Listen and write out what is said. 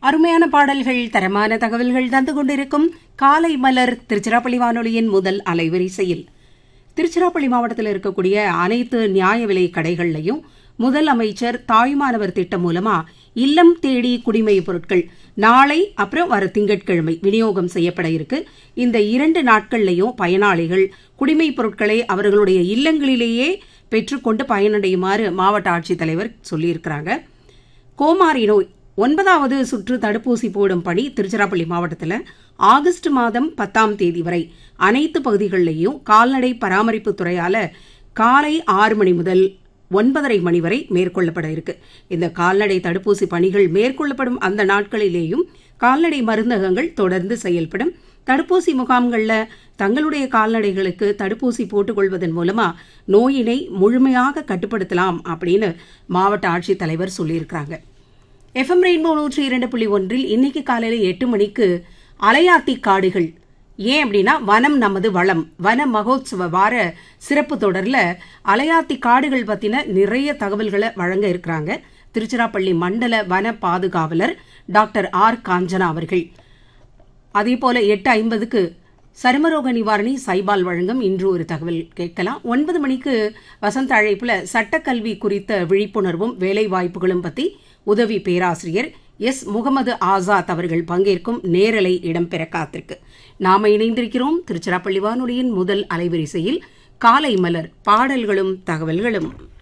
அருமையான பாடல்கள் தரமான தகவல்கள் தந்து கொண்டிருக்கும் காலை மலர் திருச்சிராப்பள்ளி வானொலியின் முதல் அலைவரிசையில் திருச்சிராப்பள்ளி மாவட்டத்தில் இருக்கக்கூடிய அனைத்து நியாய விலை கடைகள்லையும் முதல் அமைச்சர் தாய்மானவர் திட்டம் மூலமா இல்லம் தேடி குடிமை பொருட்கள் நாளை அப்புறம் வர திங்கட்கிழமை விநியோகம் செய்யப்பட இருக்கு இந்த இரண்டு நாட்கள்லையும் பயனாளிகள் குடிமை பொருட்களை அவர்களுடைய இல்லங்களிலேயே பெற்றுக்கொண்டு பயனடையுமாறு மாவட்ட ஆட்சித்தலைவர் சொல்லியிருக்கிறாங்க கோமாரி நோய் ஒன்பதாவது சுற்று தடுப்பூசி போடும் பணி திருச்சிராப்பள்ளி மாவட்டத்தில் ஆகஸ்ட் மாதம் பத்தாம் தேதி வரை அனைத்து பகுதிகளிலையும் கால்நடை பராமரிப்பு துறையால காலை ஆறு மணி முதல் ஒன்பதரை மணி வரை மேற்கொள்ளப்பட இருக்கு இந்த கால்நடை தடுப்பூசி பணிகள் மேற்கொள்ளப்படும் அந்த நாட்களிலேயும் கால்நடை மருந்தகங்கள் தொடர்ந்து செயல்படும் தடுப்பூசி முகாம்களில் தங்களுடைய கால்நடைகளுக்கு தடுப்பூசி போட்டுக்கொள்வதன் மூலமா நோயினை முழுமையாக கட்டுப்படுத்தலாம் அப்படின்னு மாவட்ட ஆட்சித்தலைவர் சொல்லியிருக்கிறாங்க எஃப்எம் ரெயின்போ நூற்றி இரண்டு புள்ளி ஒன்றில் இன்னைக்கு காலையில் எட்டு மணிக்கு அலையாத்தி காடுகள் ஏன் அப்படின்னா வனம் நமது வளம் வன மகோத்சவ வார சிறப்பு தொடரில் அலையாத்தி காடுகள் பற்றின நிறைய தகவல்களை வழங்க இருக்கிறாங்க திருச்சிராப்பள்ளி மண்டல வன பாதுகாவலர் டாக்டர் ஆர் காஞ்சனா அவர்கள் அதே போல எட்டு ஐம்பதுக்கு சருமரோக நிவாரணி சைபால் வழங்கும் இன்று ஒரு தகவல் கேட்கலாம் ஒன்பது மணிக்கு வசந்த அழைப்புல சட்டக்கல்வி குறித்த விழிப்புணர்வும் வேலை வாய்ப்புகளும் பத்தி உதவி பேராசிரியர் எஸ் முகமது ஆசாத் அவர்கள் பங்கேற்கும் நேரலை இடம்பெற காத்திருக்கு நாம இணைந்திருக்கிறோம் திருச்சிராப்பள்ளி வானொலியின் முதல் அலைவரிசையில் காலை மலர் பாடல்களும் தகவல்களும்